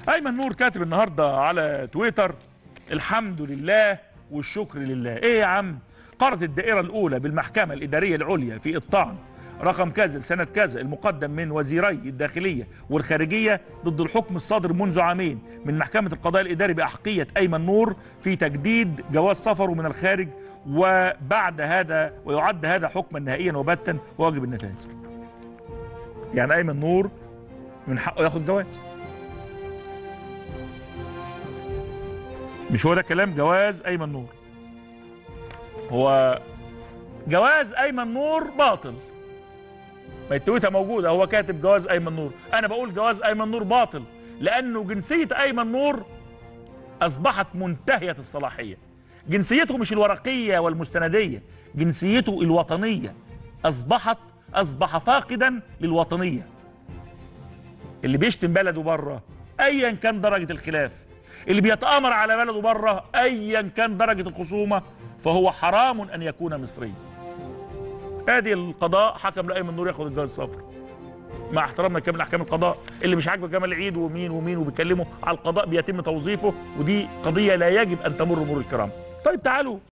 ايمن نور كاتب النهارده على تويتر الحمد لله والشكر لله ايه يا عم قررت الدائره الاولى بالمحكمه الاداريه العليا في الطعن رقم كذا لسنه كذا المقدم من وزيري الداخليه والخارجيه ضد الحكم الصادر منذ عامين من محكمه القضاء الاداري باحقيه ايمن نور في تجديد جواز سفره من الخارج وبعد هذا ويعد هذا حكما نهائيا وباتا وواجب النفاذ. يعني ايمن نور من حقه ياخد جواز. مش هو ده كلام جواز ايمن نور. هو جواز ايمن نور باطل. ما التويته موجوده هو كاتب جواز ايمن نور، انا بقول جواز ايمن نور باطل لانه جنسيه ايمن نور اصبحت منتهيه الصلاحيه. جنسيته مش الورقيه والمستنديه، جنسيته الوطنيه اصبحت اصبح فاقدا للوطنيه. اللي بيشتم بلده بره ايا كان درجه الخلاف، اللي بيتآمر على بلده بره ايا كان درجه الخصومه فهو حرام ان يكون مصريا. ادي القضاء حكم لايمن نور ياخد الجواز الصفر. مع احترامنا كامل احكام القضاء اللي مش عاجبه جمال عيد ومين ومين وبيكلموا على القضاء بيتم توظيفه ودي قضيه لا يجب ان تمر مرور الكرام. طيب تعالوا